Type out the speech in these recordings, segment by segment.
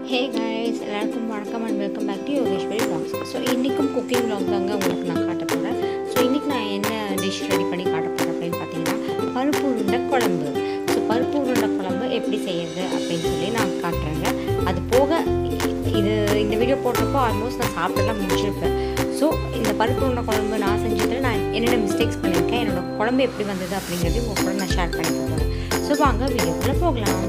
ஹே guys எல்லாருக்கும் வணக்கம் and welcome back to Yogeshwari vlogs so இன்றைக்கும் குக்கிங் vlog தாங்க உங்களுக்கு நான் காட்ட போகிறேன் ஸோ இன்றைக்கி நான் என்ன டிஷ் ரெடி பண்ணி காட்ட போகிறேன் அப்படின்னு பார்த்தீங்கன்னா பருப்பு உருண்டை குழம்பு ஸோ பருப்பு உருண்டை குழம்பு எப்படி செய்யறது அப்படின்னு சொல்லி நான் காட்டுறேங்க அது போக இது இந்த வீடியோ போடுறப்போ ஆல்மோஸ்ட் நான் சாப்பிட்டெல்லாம் முடிச்சிருப்பேன் ஸோ இந்த பருப்பு உருண்டை குழம்பு நான் செஞ்சதில் நான் என்னென்ன மிஸ்டேக்ஸ் பண்ணியிருக்கேன் என்னோட குழம்பு எப்படி வந்தது அப்படிங்கிறது உங்க கூட நான் ஷேர் பண்ணி போகிறேன் ஸோ வாங்க வீடியோக்குள்ளே போகலாம்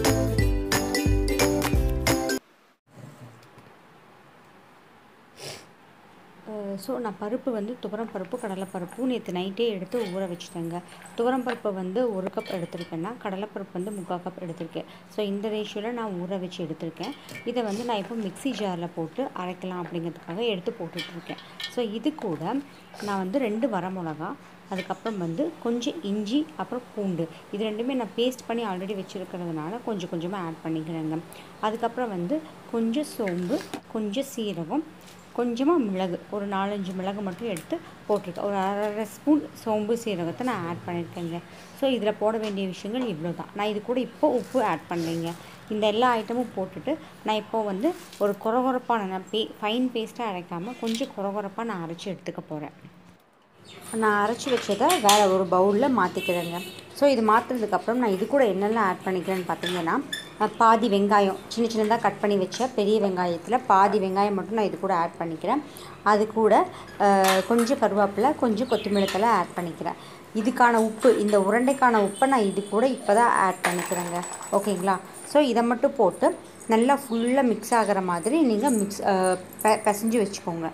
ஸோ நான் பருப்பு வந்து துவரம் பருப்பு கடலைப்பருப்பு நேற்று நைட்டே எடுத்து ஊற வச்சுட்டேங்க துவரம் பருப்பு வந்து ஒரு கப் எடுத்திருக்கேன்னா கடலைப்பருப்பு வந்து முக்கால் கப் எடுத்திருக்கேன் ஸோ இந்த ரேஷியோவில் நான் ஊற வச்சு எடுத்திருக்கேன் இதை வந்து நான் இப்போ மிக்ஸி ஜாரில் போட்டு அரைக்கலாம் அப்படிங்கிறதுக்காக எடுத்து போட்டுட்ருக்கேன் ஸோ இது கூட நான் வந்து ரெண்டு வரமிளகா அதுக்கப்புறம் வந்து கொஞ்சம் இஞ்சி அப்புறம் பூண்டு இது ரெண்டுமே நான் பேஸ்ட் பண்ணி ஆல்ரெடி வச்சுருக்கிறதுனால கொஞ்சம் கொஞ்சமாக ஆட் பண்ணிக்கிறேங்க அதுக்கப்புறம் வந்து கொஞ்சம் சோம்பு கொஞ்சம் சீரகம் கொஞ்சமாக மிளகு ஒரு நாலஞ்சு மிளகு மட்டும் எடுத்து போட்டிருக்கேன் ஒரு அரை ஸ்பூன் சோம்பு சீரகத்தை நான் ஆட் பண்ணியிருக்கேங்க ஸோ இதில் போட வேண்டிய விஷயங்கள் இவ்வளோ தான் நான் இது கூட இப்போ உப்பு ஆட் பண்ணலைங்க இந்த எல்லா ஐட்டமும் போட்டுட்டு நான் இப்போ வந்து ஒரு குறகுறப்பான நான் பே ஃபைன் பேஸ்ட்டாக அரைக்காமல் கொஞ்சம் குறகுறப்பாக நான் அரைச்சி எடுத்துக்க போகிறேன் நான் அரைச்சி வச்சதை வேறு ஒரு பவுலில் மாற்றிக்கிறேங்க ஸோ இது மாற்றினதுக்கப்புறம் நான் இது கூட என்னெல்லாம் ஆட் பண்ணிக்கிறேன்னு பார்த்தீங்கன்னா பாதி வெங்காயம் சின்ன சின்னதாக கட் பண்ணி வச்ச பெரிய வெங்காயத்தில் பாதி வெங்காயம் மட்டும் நான் இது கூட ஆட் பண்ணிக்கிறேன் அது கூட கொஞ்சம் கருவேப்பிலை கொஞ்சம் கொத்தமல்லி தலை ஆட் பண்ணிக்கிறேன் இதுக்கான உப்பு இந்த உருண்டைக்கான உப்பை நான் இது கூட இப்போ தான் ஆட் பண்ணிக்கிறேங்க ஓகேங்களா ஸோ இதை மட்டும் போட்டு நல்லா ஃபுல்லாக மிக்ஸ் ஆகிற மாதிரி நீங்கள் மிக்ஸ் பிசைஞ்சு வச்சுக்கோங்க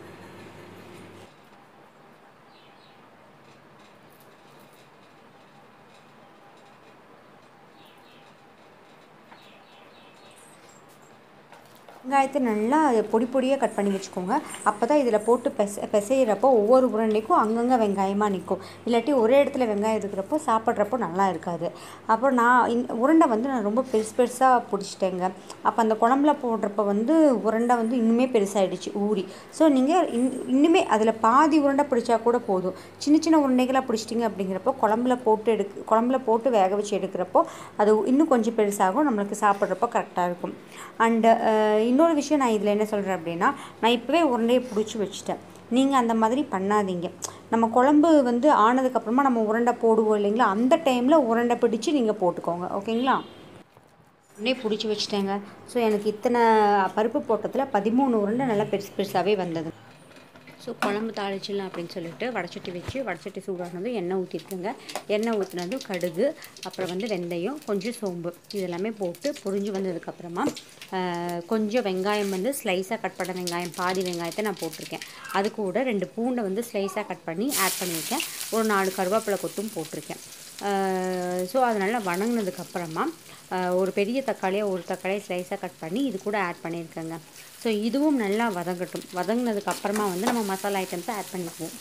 வெங்காயத்தை நல்லா பொடி பொடியாக கட் பண்ணி வச்சுக்கோங்க அப்போ தான் இதில் போட்டு பெச பிசைகிறப்போ ஒவ்வொரு உருண்டைக்கும் அங்கங்கே வெங்காயமாக நிற்கும் இல்லாட்டி ஒரே இடத்துல வெங்காயம் இருக்கிறப்போ சாப்பிட்றப்போ நல்லா இருக்காது அப்புறம் நான் இந்த உருண்டை வந்து நான் ரொம்ப பெருசு பெருசாக பிடிச்சிட்டேங்க அப்போ அந்த குழம்புல போடுறப்ப வந்து உருண்டை வந்து இன்னுமே பெருசாகிடுச்சு ஊறி ஸோ நீங்கள் இன் இன்னுமே அதில் பாதி உருண்டை பிடிச்சா கூட போதும் சின்ன சின்ன உருண்டைகளாக பிடிச்சிட்டிங்க அப்படிங்கிறப்போ குழம்புல போட்டு எடுக்க குழம்புல போட்டு வேக வச்சு எடுக்கிறப்போ அது இன்னும் கொஞ்சம் பெருசாகும் நம்மளுக்கு சாப்பிட்றப்போ கரெக்டாக இருக்கும் அண்டு இன்னொரு விஷயம் நான் இதில் என்ன சொல்கிறேன் அப்படின்னா நான் இப்போவே உருண்டையை பிடிச்சி வச்சுட்டேன் நீங்கள் அந்த மாதிரி பண்ணாதீங்க நம்ம குழம்பு வந்து ஆனதுக்கப்புறமா நம்ம உருண்டை போடுவோம் இல்லைங்களா அந்த டைமில் உருண்டை பிடிச்சி நீங்கள் போட்டுக்கோங்க ஓகேங்களா உடனே பிடிச்சி வச்சுட்டேங்க ஸோ எனக்கு இத்தனை பருப்பு போட்டதில் பதிமூணு உருண்டை நல்லா பெருசு பெருசாகவே வந்தது ஸோ குழம்பு தாளிச்சிடலாம் அப்படின்னு சொல்லிட்டு வடச்சட்டி வச்சு வடச்சட்டி சூடானதும் எண்ணெய் ஊற்றிருக்குங்க எண்ணெய் ஊற்றினதும் கடுகு அப்புறம் வந்து வெந்தயம் கொஞ்சம் சோம்பு இதெல்லாமே போட்டு பொரிஞ்சு வந்ததுக்கப்புறமா கொஞ்சம் வெங்காயம் வந்து ஸ்லைஸாக கட் பண்ண வெங்காயம் பாதி வெங்காயத்தை நான் போட்டிருக்கேன் அது கூட ரெண்டு பூண்டை வந்து ஸ்லைஸாக கட் பண்ணி ஆட் பண்ணியிருக்கேன் ஒரு நாலு கருவேப்பிலை கொத்தும் போட்டிருக்கேன் ஸோ அது நல்லா வணங்கினதுக்கப்புறமா ஒரு பெரிய தக்காளியாக ஒரு தக்காளியை ஸ்லைஸாக கட் பண்ணி இது கூட ஆட் பண்ணியிருக்கேங்க ஸோ இதுவும் நல்லா வதங்கட்டும் வதங்கினதுக்கு அப்புறமா வந்து நம்ம மசாலா ஐட்டம்ஸை ஆட் பண்ணிக்குவோம்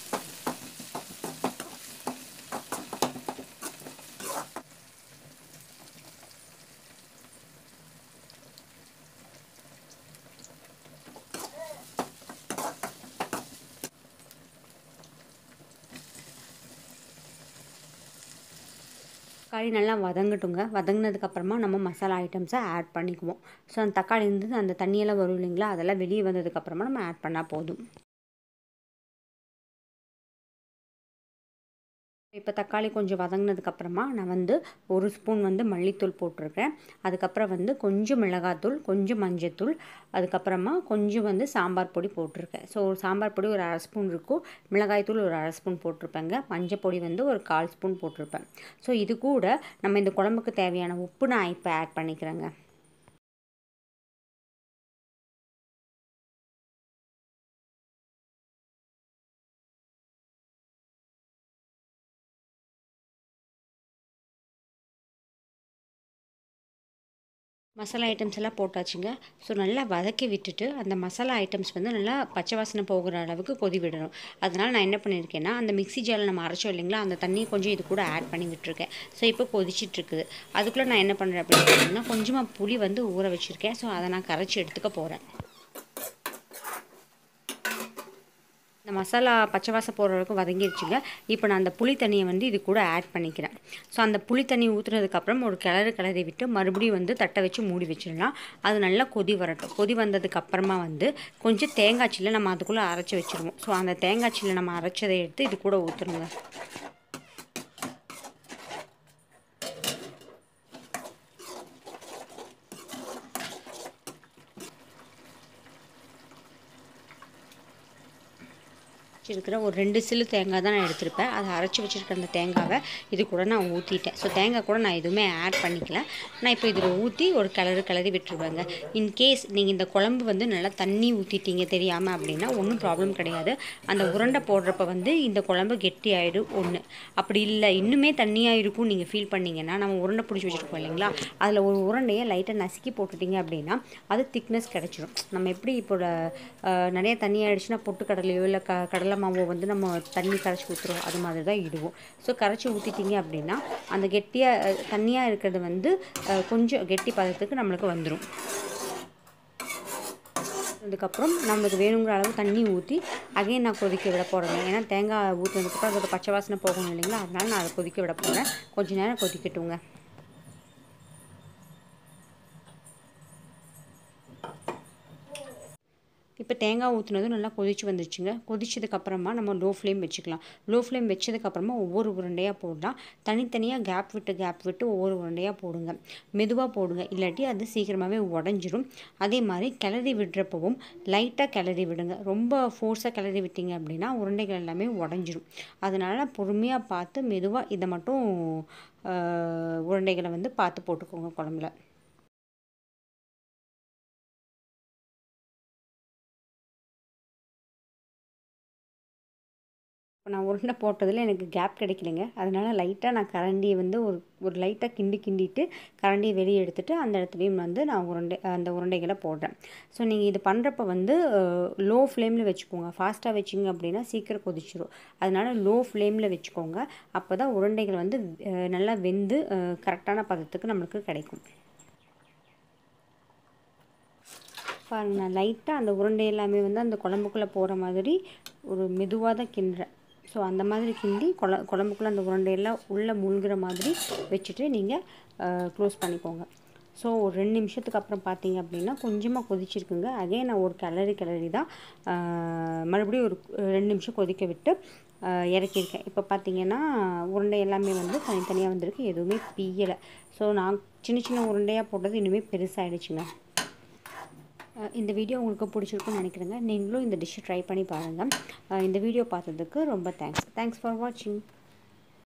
தக்காளி நல்லா வதங்கட்டுங்க வதங்கினதுக்கப்புறமா நம்ம மசாலா ஐட்டம்ஸை ஆட் பண்ணிக்குவோம் ஸோ அந்த தக்காளி இருந்து அந்த தண்ணியெல்லாம் வரும் இல்லைங்களா அதெல்லாம் வெளியே வந்ததுக்கப்புறமா நம்ம ஆட் பண்ணால் போதும் இப்போ தக்காளி கொஞ்சம் வதங்கினதுக்கப்புறமா நான் வந்து ஒரு ஸ்பூன் வந்து மல்லித்தூள் போட்டிருக்கேன் அதுக்கப்புறம் வந்து கொஞ்சம் மிளகாத்தூள் கொஞ்சம் மஞ்சத்தூள் அதுக்கப்புறமா கொஞ்சம் வந்து சாம்பார் பொடி போட்டிருக்கேன் ஸோ சாம்பார் பொடி ஒரு அரை ஸ்பூன் இருக்கும் மிளகாய்த்தூள் ஒரு அரை ஸ்பூன் போட்டிருப்பேங்க மஞ்சள் பொடி வந்து ஒரு கால் ஸ்பூன் போட்டிருப்பேன் ஸோ இது கூட நம்ம இந்த குழம்புக்கு தேவையான உப்பு நான் இப்போ ஆட் பண்ணிக்கிறேங்க மசாலா ஐட்டம்ஸ் எல்லாம் போட்டாச்சுங்க ஸோ நல்லா வதக்கி விட்டுட்டு அந்த மசாலா ஐட்டம்ஸ் வந்து நல்லா பச்சை வாசனை போகிற அளவுக்கு கொதி விடணும் அதனால் நான் என்ன பண்ணியிருக்கேன்னா அந்த மிக்ஸி ஜாரில் நம்ம அரைச்சோம் இல்லைங்களா அந்த தண்ணியை கொஞ்சம் இது கூட ஆட் பண்ணி விட்டுருக்கேன் ஸோ இப்போ கொதிச்சிட்ருக்குது அதுக்குள்ளே நான் என்ன பண்ணுறேன் அப்படின்னு பார்த்தீங்கன்னா கொஞ்சமாக புளி வந்து ஊற வச்சுருக்கேன் ஸோ அதை நான் கரைச்சி எடுத்துக்க போகிறேன் இந்த மசாலா பச்சை வாசம் போகிற வரைக்கும் வதங்கிருச்சுங்க இப்போ நான் அந்த புளி தண்ணியை வந்து இது கூட ஆட் பண்ணிக்கிறேன் ஸோ அந்த புளி தண்ணி ஊற்றுனதுக்கப்புறம் ஒரு கிளறு கிளறி விட்டு மறுபடியும் வந்து தட்டை வச்சு மூடி வச்சிடலாம் அது நல்லா கொதி வரட்டும் கொதி வந்ததுக்கு அப்புறமா வந்து கொஞ்சம் தேங்காய் சில்லை நம்ம அதுக்குள்ளே அரைச்சி வச்சுருவோம் ஸோ அந்த தேங்காய் சில்லை நம்ம அரைச்சதை எடுத்து இது கூட ஊற்றுருங்க வச்சுருக்கிற ஒரு ரெண்டு சில்லு தேங்காய் தான் நான் எடுத்திருப்பேன் அதை அரைச்சி வச்சுருக்க அந்த தேங்காவை இது கூட நான் ஊற்றிட்டேன் ஸோ தேங்காய் கூட நான் எதுவுமே ஆட் பண்ணிக்கல நான் இப்போ இதில் ஊற்றி ஒரு கிளறு கிளறி விட்டுருவேங்க இன்கேஸ் நீங்கள் இந்த குழம்பு வந்து நல்லா தண்ணி ஊற்றிட்டீங்க தெரியாமல் அப்படின்னா ஒன்றும் ப்ராப்ளம் கிடையாது அந்த உருண்டை போடுறப்ப வந்து இந்த குழம்பு கெட்டி ஆகிடும் ஒன்று அப்படி இல்லை இன்னுமே தண்ணியாக இருக்கும் நீங்கள் ஃபீல் பண்ணீங்கன்னா நம்ம உருண்டை பிடிச்சி வச்சுருக்கோம் இல்லைங்களா அதில் ஒரு உருண்டையை லைட்டாக நசுக்கி போட்டுட்டீங்க அப்படின்னா அது திக்னஸ் கிடச்சிரும் நம்ம எப்படி இப்போ நிறைய தண்ணி ஆயிடுச்சுன்னா பொட்டுக்கடலையோ இல்லை க கடலை மாவோ வந்து நம்ம தண்ணி கரைச்சி ஊற்றுறோம் அது மாதிரி தான் இடுவோம் ஸோ கரைச்சி ஊற்றிட்டீங்க அப்படின்னா அந்த கெட்டியாக தண்ணியாக இருக்கிறது வந்து அஹ், கொஞ்சம் கெட்டி பதத்துக்கு நம்மளுக்கு வந்துடும் அதுக்கப்புறம் நம்மளுக்கு வேணுங்கிற அளவு தண்ணி ஊற்றி அகைன் நான் கொதிக்க விட போகிறேன் ஏன்னா தேங்காய் ஊற்றுனதுக்கப்புறம் அதோட பச்சை வாசனை போகணும் இல்லைங்களா அதனால நான் அதை கொதிக்க விட போகிறேன் கொஞ்ச நேரம் கொதிக்கட்டுங்க இப்போ தேங்காய் ஊற்றுனதும் நல்லா கொதிச்சு வந்துருச்சுங்க கொதிச்சதுக்கப்புறமா நம்ம லோ ஃப்ளேம் வச்சுக்கலாம் லோ ஃப்ளேம் வச்சதுக்கப்புறமா ஒவ்வொரு உருண்டையாக போடலாம் தனித்தனியாக கேப் விட்டு கேப் விட்டு ஒவ்வொரு உருண்டையாக போடுங்க மெதுவாக போடுங்க இல்லாட்டி அது சீக்கிரமாகவே உடஞ்சிரும் அதே மாதிரி கிளறி விடுறப்பவும் லைட்டாக கிளறி விடுங்க ரொம்ப ஃபோர்ஸாக கிளறி விட்டீங்க அப்படின்னா உருண்டைகள் எல்லாமே உடஞ்சிரும் அதனால் பொறுமையாக பார்த்து மெதுவாக இதை மட்டும் ஆஹ், உருண்டைகளை வந்து பார்த்து போட்டுக்கோங்க குழம்புல இப்போ நான் உருண்டை போட்டதில் எனக்கு கேப் கிடைக்கலைங்க அதனால் லைட்டாக நான் கரண்டியை வந்து ஒரு ஒரு லைட்டாக கிண்டி கிண்டிட்டு கரண்டியை வெளியே எடுத்துட்டு அந்த இடத்துலையும் வந்து நான் உருண்டை அந்த உருண்டைகளை போடுறேன் ஸோ நீங்கள் இது பண்ணுறப்ப வந்து லோ ஃப்ளேமில் வச்சுக்கோங்க ஃபாஸ்ட்டாக வச்சிங்க அப்படின்னா சீக்கிரம் கொதிச்சிரும் அதனால் லோ ஃப்ளேமில் வச்சுக்கோங்க அப்போ தான் உருண்டைகள் வந்து அஹ், நல்லா வெந்து கரெக்டான பதத்துக்கு நம்மளுக்கு கிடைக்கும் பாருங்க நான் லைட்டாக அந்த உருண்டை எல்லாமே வந்து அந்த குழம்புக்குள்ளே போகிற மாதிரி ஒரு மெதுவாக தான் கிண்டுறேன் ஸோ அந்த மாதிரி கிண்டி குழ குழம்புக்குள்ளே அந்த உருண்டையெல்லாம் உள்ளே மூழ்கிற மாதிரி வச்சுட்டு நீங்கள் க்ளோஸ் பண்ணிக்கோங்க ஸோ ஒரு ரெண்டு நிமிஷத்துக்கு அப்புறம் பார்த்தீங்க அப்படின்னா கொஞ்சமாக கொதிச்சிருக்குங்க அதே நான் ஒரு கிளறி கிளறி தான் ஆஹ், மறுபடியும் ஒரு ரெண்டு நிமிஷம் கொதிக்க விட்டு ஆஹ், இறக்கியிருக்கேன் இப்போ பார்த்தீங்கன்னா உருண்டை எல்லாமே வந்து தனித்தனியாக வந்திருக்கு எதுவுமே பியலை ஸோ நான் சின்ன சின்ன உருண்டையாக போட்டது இன்னுமே பெருசாகிடுச்சுங்க அஹ் இந்த வீடியோ உங்களுக்கு பிடிச்சிருக்குன்னு நினைக்கிறேங்க நீங்களும் இந்த டிஷ்ஷை ட்ரை பண்ணி பாருங்கள் அஹ் இந்த வீடியோ பார்த்ததுக்கு ரொம்ப தேங்க்ஸ் தேங்க்ஸ் ஃபார் வாட்சிங்